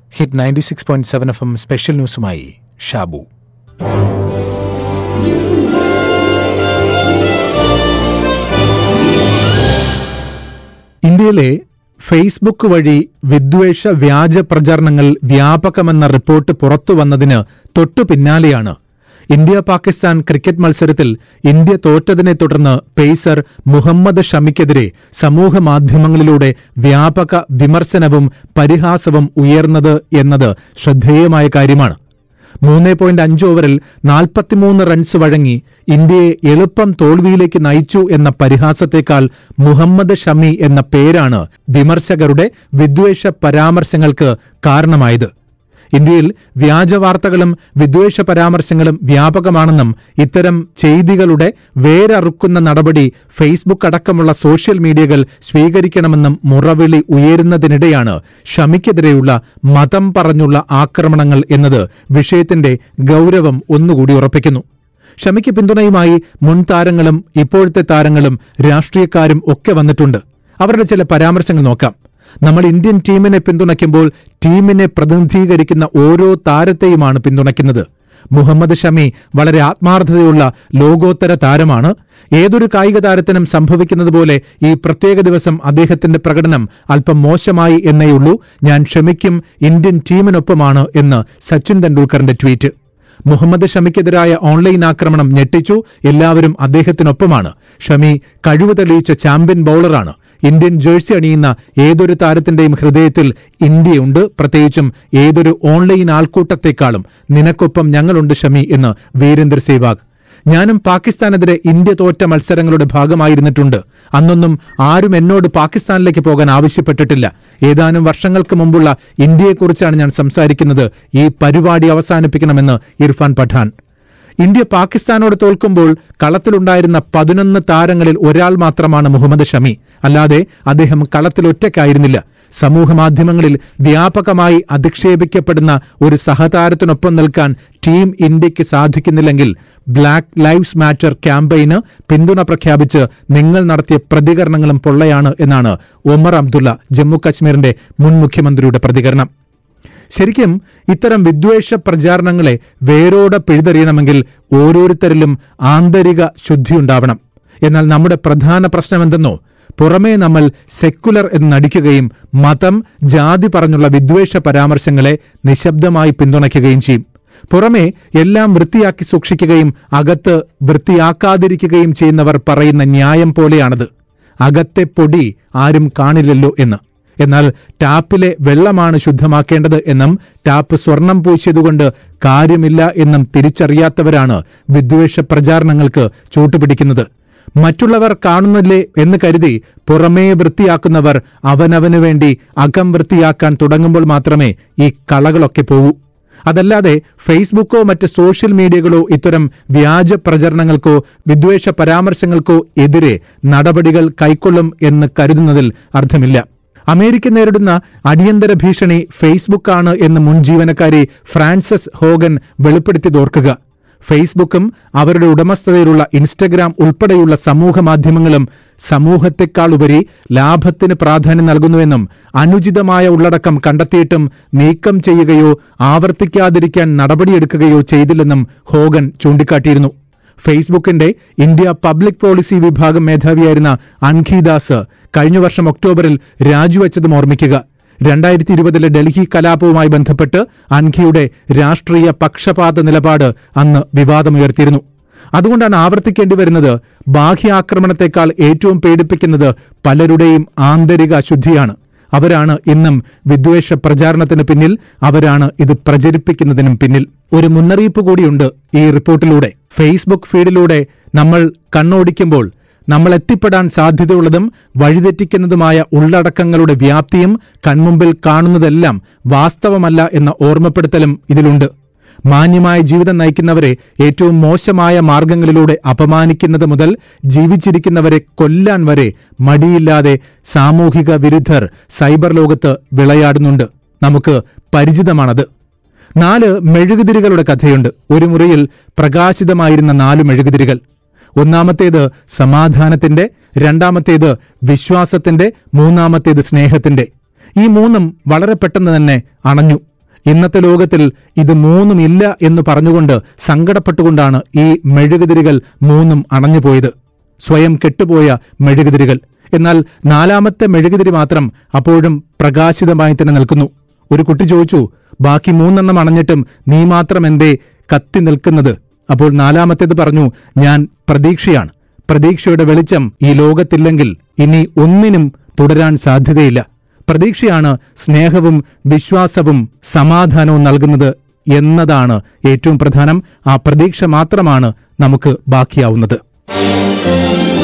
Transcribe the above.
hit ninety six point seven F M special ന്യൂസുമായി ഷാബു ഇന്ത്യയിലെ Facebook വഴി വിദ്വേഷ വ്യാജ പ്രചാരണങ്ങൾ വ്യാപകമെന്ന റിപ്പോർട്ട് പുറത്തു വന്നതിന് തൊട്ടു പിന്നാലെയാണ് ഇന്ത്യ പാകിസ്ഥാൻ ക്രിക്കറ്റ് മത്സരത്തിൽ ഇന്ത്യ തോറ്റതിനെ തുടർന്ന് പേസർ മുഹമ്മദ് ഷമിക്കെതിരെ സമൂഹ മാധ്യമങ്ങളിലൂടെ വ്യാപക വിമർശനവും പരിഹാസവും ഉയർന്നത് എന്നത് ശ്രദ്ധേയമായ കാര്യമാണ് മൂന്ന് പോയിന്റ് അഞ്ച് ഓവറിൽ നാൽപ്പത്തിമൂന്ന് റൺസ് വഴങ്ങി ഇന്ത്യയെ എളുപ്പം തോൽവിയിലേക്ക് നയിച്ചു എന്ന പരിഹാസത്തേക്കാൾ മുഹമ്മദ് ഷമി എന്ന പേരാണ് വിമർശകരുടെ വിദ്വേഷ പരാമർശങ്ങൾക്ക് കാരണമായത് ഇന്ത്യയിൽ വ്യാജ വാർത്തകളും വിദ്വേഷ പരാമർശങ്ങളും വ്യാപകമാണെന്നും ഇത്തരം ചെയ്തികളുടെ വേരറുക്കുന്ന നടപടി ഫേസ്ബുക്ക് അടക്കമുള്ള സോഷ്യൽ മീഡിയകൾ സ്വീകരിക്കണമെന്നും മുറവിളി ഉയരുന്നതിനിടെയാണ് ഷമിക്കെതിരെയുള്ള മതം പറഞ്ഞുള്ള ആക്രമണങ്ങൾ എന്നത് വിഷയത്തിന്റെ ഗൌരവം ഒന്നുകൂടി ഉറപ്പിക്കുന്നു ഷമിക്ക് പിന്തുണയുമായി മുൻ താരങ്ങളും ഇപ്പോഴത്തെ താരങ്ങളും രാഷ്ട്രീയക്കാരും ഒക്കെ വന്നിട്ടുണ്ട് അവരുടെ ചില പരാമർശങ്ങൾ നോക്കാം നമ്മൾ ഇന്ത്യൻ ടീമിനെ പിന്തുണയ്ക്കുമ്പോൾ ടീമിനെ പ്രതിനിധീകരിക്കുന്ന ഓരോ താരത്തെയുമാണ് പിന്തുണയ്ക്കുന്നത് മുഹമ്മദ് ഷമി വളരെ ആത്മാർത്ഥതയുള്ള ലോകോത്തര താരമാണ് ഏതൊരു കായിക താരത്തിനും സംഭവിക്കുന്നത് പോലെ ഈ പ്രത്യേക ദിവസം അദ്ദേഹത്തിന്റെ പ്രകടനം അല്പം മോശമായി എന്നേയുള്ളൂ ഞാൻ ഷമിക്കും ഇന്ത്യൻ ടീമിനൊപ്പമാണ് എന്ന് സച്ചിൻ തെണ്ടുൽക്കറിന്റെ ട്വീറ്റ് മുഹമ്മദ് ഷമിക്കെതിരായ ഓൺലൈൻ ആക്രമണം ഞെട്ടിച്ചു എല്ലാവരും അദ്ദേഹത്തിനൊപ്പമാണ് ഷമി കഴിവ് തെളിയിച്ച ചാമ്പ്യൻ ബൌളറാണ് ഇന്ത്യൻ ജേഴ്സി അണിയുന്ന ഏതൊരു താരത്തിന്റെയും ഹൃദയത്തിൽ ഇന്ത്യയുണ്ട് പ്രത്യേകിച്ചും ഏതൊരു ഓൺലൈൻ ആൾക്കൂട്ടത്തെക്കാളും നിനക്കൊപ്പം ഞങ്ങളുണ്ട് ഷമി എന്ന് വീരേന്ദ്ര സേവാഗ് ഞാനും പാകിസ്ഥാനെതിരെ ഇന്ത്യ തോറ്റ മത്സരങ്ങളുടെ ഭാഗമായിരുന്നിട്ടുണ്ട് അന്നൊന്നും ആരും എന്നോട് പാകിസ്ഥാനിലേക്ക് പോകാൻ ആവശ്യപ്പെട്ടിട്ടില്ല ഏതാനും വർഷങ്ങൾക്ക് മുമ്പുള്ള ഇന്ത്യയെക്കുറിച്ചാണ് ഞാൻ സംസാരിക്കുന്നത് ഈ പരിപാടി അവസാനിപ്പിക്കണമെന്ന് ഇർഫാൻ പഠാൻ ഇന്ത്യ പാകിസ്ഥാനോട് തോൽക്കുമ്പോൾ കളത്തിലുണ്ടായിരുന്ന പതിനൊന്ന് താരങ്ങളിൽ ഒരാൾ മാത്രമാണ് മുഹമ്മദ് ഷമി അല്ലാതെ അദ്ദേഹം കളത്തിൽ ഒറ്റയ്ക്കായിരുന്നില്ല സമൂഹ മാധ്യമങ്ങളിൽ വ്യാപകമായി അധിക്ഷേപിക്കപ്പെടുന്ന ഒരു സഹതാരത്തിനൊപ്പം നിൽക്കാൻ ടീം ഇന്ത്യക്ക് സാധിക്കുന്നില്ലെങ്കിൽ ബ്ലാക്ക് ലൈവ്സ് മാറ്റർ ക്യാമ്പയിന് പിന്തുണ പ്രഖ്യാപിച്ച് നിങ്ങൾ നടത്തിയ പ്രതികരണങ്ങളും പൊള്ളയാണ് എന്നാണ് ഒമർ അബ്ദുള്ള ജമ്മു കശ്മീരിന്റെ മുൻ മുഖ്യമന്ത്രിയുടെ പ്രതികരണം ശരിക്കും ഇത്തരം വിദ്വേഷ പ്രചാരണങ്ങളെ വേരോടെ പിഴുതെറിയണമെങ്കിൽ ഓരോരുത്തരിലും ആന്തരിക ശുദ്ധിയുണ്ടാവണം എന്നാൽ നമ്മുടെ പ്രധാന പ്രശ്നമെന്തെന്നോ പുറമേ നമ്മൾ സെക്കുലർ എന്ന് നടിക്കുകയും മതം ജാതി പറഞ്ഞുള്ള വിദ്വേഷ പരാമർശങ്ങളെ നിശബ്ദമായി പിന്തുണയ്ക്കുകയും ചെയ്യും പുറമേ എല്ലാം വൃത്തിയാക്കി സൂക്ഷിക്കുകയും അകത്ത് വൃത്തിയാക്കാതിരിക്കുകയും ചെയ്യുന്നവർ പറയുന്ന ന്യായം പോലെയാണത് അകത്തെ പൊടി ആരും കാണില്ലല്ലോ എന്ന് എന്നാൽ ടാപ്പിലെ വെള്ളമാണ് ശുദ്ധമാക്കേണ്ടത് എന്നും ടാപ്പ് സ്വർണം പൂശിയതുകൊണ്ട് കാര്യമില്ല എന്നും തിരിച്ചറിയാത്തവരാണ് വിദ്വേഷ പ്രചാരണങ്ങൾക്ക് ചൂട്ടുപിടിക്കുന്നത് മറ്റുള്ളവർ കാണുന്നില്ലേ എന്ന് കരുതി പുറമേ വൃത്തിയാക്കുന്നവർ അവനവന് വേണ്ടി അകം വൃത്തിയാക്കാൻ തുടങ്ങുമ്പോൾ മാത്രമേ ഈ കളകളൊക്കെ പോകൂ അതല്ലാതെ ഫേസ്ബുക്കോ മറ്റ് സോഷ്യൽ മീഡിയകളോ ഇത്തരം വ്യാജ പ്രചരണങ്ങൾക്കോ വിദ്വേഷ പരാമർശങ്ങൾക്കോ എതിരെ നടപടികൾ കൈക്കൊള്ളും എന്ന് കരുതുന്നതിൽ അർത്ഥമില്ല അമേരിക്ക നേരിടുന്ന അടിയന്തര ഭീഷണി ഫേസ്ബുക്കാണ് എന്ന് മുൻ ജീവനക്കാരി ഫ്രാൻസസ് ഹോഗൻ വെളിപ്പെടുത്തിയതോർക്കുക ഫേസ്ബുക്കും അവരുടെ ഉടമസ്ഥതയിലുള്ള ഇൻസ്റ്റഗ്രാം ഉൾപ്പെടെയുള്ള സമൂഹ മാധ്യമങ്ങളും സമൂഹത്തെക്കാളുപരി ലാഭത്തിന് പ്രാധാന്യം നൽകുന്നുവെന്നും അനുചിതമായ ഉള്ളടക്കം കണ്ടെത്തിയിട്ടും നീക്കം ചെയ്യുകയോ ആവർത്തിക്കാതിരിക്കാൻ നടപടിയെടുക്കുകയോ ചെയ്തില്ലെന്നും ഹോഗൻ ചൂണ്ടിക്കാട്ടിയിരുന്നു ഫേസ്ബുക്കിന്റെ ഇന്ത്യ പബ്ലിക് പോളിസി വിഭാഗം മേധാവിയായിരുന്ന അൻഖിദാസ് കഴിഞ്ഞ വർഷം ഒക്ടോബറിൽ രാജിവെച്ചതും ഓർമ്മിക്കുക രണ്ടായിരത്തി ഇരുപതിലെ ഡൽഹി കലാപവുമായി ബന്ധപ്പെട്ട് അൻഖിയുടെ രാഷ്ട്രീയ പക്ഷപാത നിലപാട് അന്ന് വിവാദമുയർത്തിയിരുന്നു അതുകൊണ്ടാണ് ആവർത്തിക്കേണ്ടി വരുന്നത് ബാഹ്യാക്രമണത്തെക്കാൾ ഏറ്റവും പേടിപ്പിക്കുന്നത് പലരുടെയും ആന്തരിക അശുദ്ധിയാണ് അവരാണ് ഇന്നും വിദ്വേഷ പ്രചാരണത്തിന് പിന്നിൽ അവരാണ് ഇത് പ്രചരിപ്പിക്കുന്നതിനും പിന്നിൽ ഒരു മുന്നറിയിപ്പ് കൂടിയുണ്ട് ഈ റിപ്പോർട്ടിലൂടെ ഫേസ്ബുക്ക് ഫീഡിലൂടെ നമ്മൾ കണ്ണോടിക്കുമ്പോൾ നമ്മൾ എത്തിപ്പെടാൻ സാധ്യതയുള്ളതും വഴിതെറ്റിക്കുന്നതുമായ ഉള്ളടക്കങ്ങളുടെ വ്യാപ്തിയും കൺമുമ്പിൽ കാണുന്നതെല്ലാം വാസ്തവമല്ല എന്ന ഓർമ്മപ്പെടുത്തലും ഇതിലുണ്ട് മാന്യമായ ജീവിതം നയിക്കുന്നവരെ ഏറ്റവും മോശമായ മാർഗങ്ങളിലൂടെ അപമാനിക്കുന്നത് മുതൽ ജീവിച്ചിരിക്കുന്നവരെ കൊല്ലാൻ വരെ മടിയില്ലാതെ സാമൂഹിക വിരുദ്ധർ സൈബർ ലോകത്ത് വിളയാടുന്നുണ്ട് നമുക്ക് പരിചിതമാണത് നാല് മെഴുകുതിരികളുടെ കഥയുണ്ട് ഒരു മുറിയിൽ പ്രകാശിതമായിരുന്ന നാല് മെഴുകുതിരികൾ ഒന്നാമത്തേത് സമാധാനത്തിന്റെ രണ്ടാമത്തേത് വിശ്വാസത്തിന്റെ മൂന്നാമത്തേത് സ്നേഹത്തിന്റെ ഈ മൂന്നും വളരെ പെട്ടെന്ന് തന്നെ അണഞ്ഞു ഇന്നത്തെ ലോകത്തിൽ ഇത് മൂന്നുമില്ല എന്ന് പറഞ്ഞുകൊണ്ട് സങ്കടപ്പെട്ടുകൊണ്ടാണ് ഈ മെഴുകുതിരികൾ മൂന്നും അണഞ്ഞുപോയത് സ്വയം കെട്ടുപോയ മെഴുകുതിരികൾ എന്നാൽ നാലാമത്തെ മെഴുകുതിരി മാത്രം അപ്പോഴും പ്രകാശിതമായി തന്നെ നിൽക്കുന്നു ഒരു കുട്ടി ചോദിച്ചു ബാക്കി മൂന്നെണ്ണം അണഞ്ഞിട്ടും നീ മാത്രം എന്തേ കത്തി നിൽക്കുന്നത് അപ്പോൾ നാലാമത്തേത് പറഞ്ഞു ഞാൻ പ്രതീക്ഷയാണ് പ്രതീക്ഷയുടെ വെളിച്ചം ഈ ലോകത്തില്ലെങ്കിൽ ഇനി ഒന്നിനും തുടരാൻ സാധ്യതയില്ല പ്രതീക്ഷയാണ് സ്നേഹവും വിശ്വാസവും സമാധാനവും നൽകുന്നത് എന്നതാണ് ഏറ്റവും പ്രധാനം ആ പ്രതീക്ഷ മാത്രമാണ് നമുക്ക് ബാക്കിയാവുന്നത്